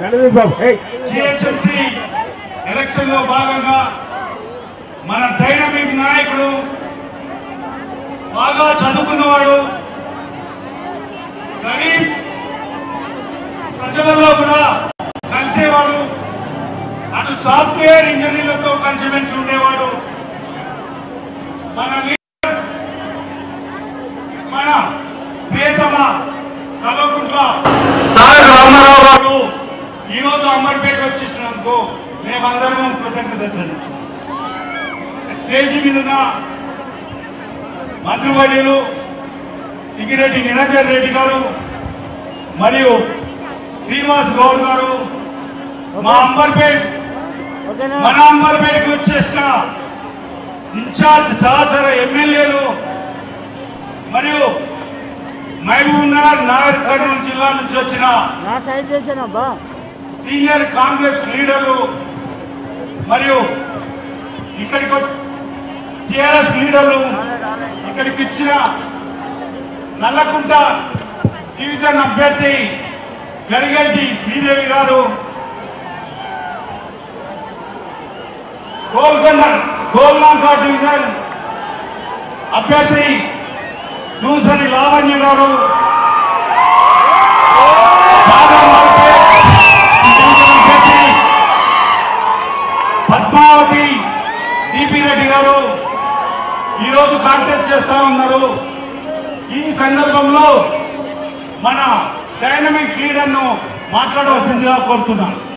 రణదీప్ బాబు హే GHMC election లో భాగంగా మన డైనమిక్ నాయకుడు బాగా చదువుకున్నవాడు గరీబ్ ప్రజలలో కూడా కలిసేవాడు అటు సాఫ్ట్వేర్ ఇంజనీర్లతో కలిసిమెలిసి ఉండేవాడు మన లీడర్ మన ప్రియతమ కల్వకుంట్ల తారక రామారావు గారు ఈ రోజు అమర్పేట వచ్చేసినందుకు మేమందరం కృతజ్ఞతలు స్టేజీ మీద ఉన్న మంత్రివర్యులు సిగిరెడ్డి నిరంజన్ రెడ్డి గారు మరియు శ్రీనివాస్ గౌడ్ గారు మా అంబర్పేట్ ఓకేనా మన అంబర్పేటకి వచ్చేసిన ఇన్ఛార్జ్ సహచర ఎమ్మెల్యేలు మరియు మహబూబ్ నగర్ నాగర్ కర్నూలు జిల్లా నుంచి వచ్చిన నా సైడ్ చేశానబ్బా సీనియర్ కాంగ్రెస్ లీడర్లు మరియు ఇక్కడికి టిఆర్ఎస్ లీడర్లు ఇక్కడికి ఇచ్చిన నల్లకుంట డివిజన్ అభ్యర్థి గరిగంటి శ్రీదేవి గారు గోల్కొండ గోల్నాంక డివిజన్ అభ్యర్థి దూసరి లావణ్య గారు బాదం మార్కెట్ డివిజన్ అభ్యర్థి పద్మావతి డిపి రెడ్డి గారు ఈరోజు కాంటెస్ట్ చేస్తా ఉన్నారు ఈ సందర్భంలో మన డైనమిక్ లీడర్ను మాట్లాడవలసిందిగా కోరుతున్నాను